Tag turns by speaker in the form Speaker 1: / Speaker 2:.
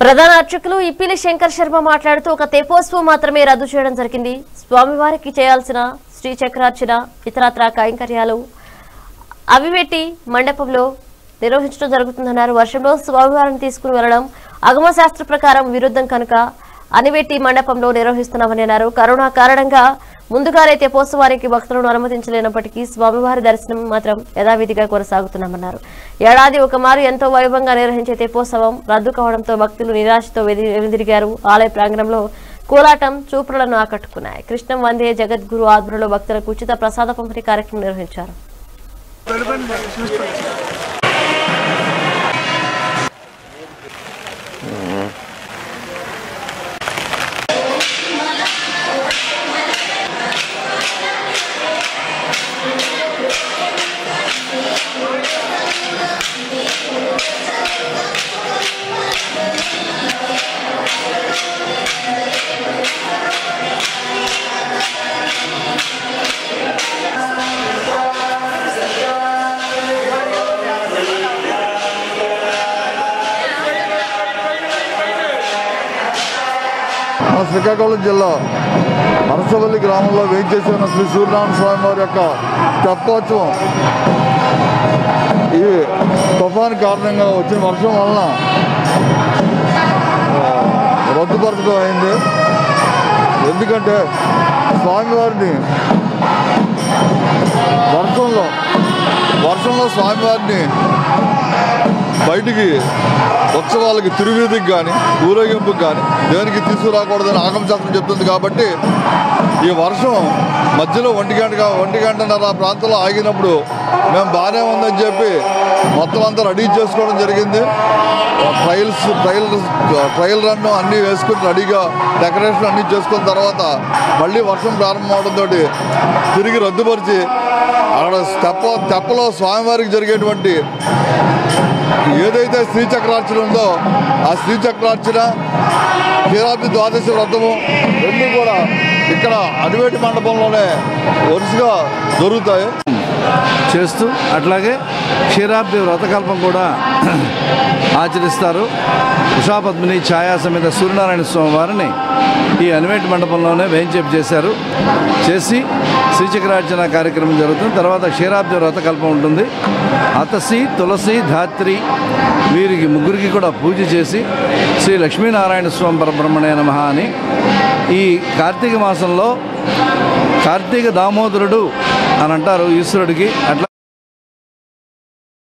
Speaker 1: ప్రధాన అర్చకులు ఇప్పిలి శంకర్ శర్మ మాట్లాడుతూ ఒక తెపోత్సవం మాత్రమే రద్దు చేయడం జరిగింది స్వామివారికి చేయాల్సిన శ్రీ చక్రార్చన ఇతరత్ర కైంకర్యాలు అవివెట్టి మండపంలో నిర్వహించడం జరుగుతుందన్నారు వర్షంలో స్వామివారిని తీసుకుని వెళ్లడం అగమ శాస్త్ర ప్రకారం విరుద్ధం కనుక అనివెట్టి మండపంలో నిర్వహిస్తున్నామని అన్నారు కరోనా కారణంగా ముందుగానే తెపోత్సవానికి భక్తులను అనుమతించలేనప్పటికీ స్వామివారి దర్శనం మాత్రం యథావిధిగా కొనసాగుతున్నామన్నారు ఏడాది ఒక మారు ఎంతో వైభవంగా నిర్వహించే తెపోత్సవం రద్దు కావడంతో భక్తులు నిరాశతో వెది- వెనుదిరిగారు ఆలయ ప్రాంగణంలో కోలాటం చూపులను ఆకట్టుకున్నాయి కృష్ణం వందే జగద్గురు ఆధ్వర్యంలో భక్తులకు ఉచిత ప్రసాద పంపిణీ కార్యక్రమం నిర్వహించారు
Speaker 2: మన శ్రీకాకుళం జిల్లా అరసవల్లి గ్రామంలో వేయించేసి ఉన్న శ్రీ సూర్యనారాయణ స్వామి వారి యొక్క తెప్పోత్సవం ఈ తుఫాన్ కారణంగా వచ్చిన వర్షం వలన ఆ, రద్దుపరచడం అయింది ఎందుకంటే స్వామివారిని వర్షంలో వర్షంలో స్వామివారిని బయటికి ఉత్సవాలకి తిరువీధికి కానీ ఊరేగింపుకి కానీ దేనికి తీసుకురాకూడదని ఆగమశాస్త్రం చెప్తుంది కాబట్టి ఈ వర్షం మధ్యలో ఒంటి గంట ఒంటి గంటన్నర ఆ ప్రాంతంలో ఆగినప్పుడు మేము బాగానే ఉందని చెప్పి మొత్తం అంతా రెడీ చేసుకోవడం జరిగింది ట్రయల్స్ ట్రయల్ ట్రయల్ రన్ అన్నీ వేసుకుని రెడీగా డెకరేషన్ అన్నీ చేసుకున్న తర్వాత మళ్ళీ వర్షం ప్రారంభం అవడంతో తిరిగి రద్దుపరిచి అక్కడ తెప్ప తెప్పలో స్వామివారికి జరిగేటువంటి ఏదైతే శ్రీచక్రార్చన ఉందో ఆ శ్రీచక్రార్చన క్షీరాబ్ది ద్వాదశి వ్రతము రెండు కూడా ఇక్కడ అడివేటి మండపంలోనే వరుసగా దొరుకుతాయి
Speaker 3: చేస్తూ అట్లాగే క్షీరాబ్ది వ్రతకల్పం కూడా ఆచరిస్తారు ఉషాపద్మిని ఛాయా సమేత సూర్యనారాయణ స్వామి వారిని ఈ అనివేటి మండపంలోనే వేయించేపు చేశారు చేసి శ్రీచక్రార్చన కార్యక్రమం జరుగుతుంది తర్వాత క్షీరాబ్ది వ్రతకల్పం ఉంటుంది అతసి తులసి ధాత్రి వీరికి ముగ్గురికి కూడా పూజ చేసి శ్రీ లక్ష్మీనారాయణ స్వామి పరబ్రహ్మణే నమ అని ఈ కార్తీక మాసంలో కార్తీక దామోదరుడు అని అంటారు ఈశ్వరుడికి అట్లా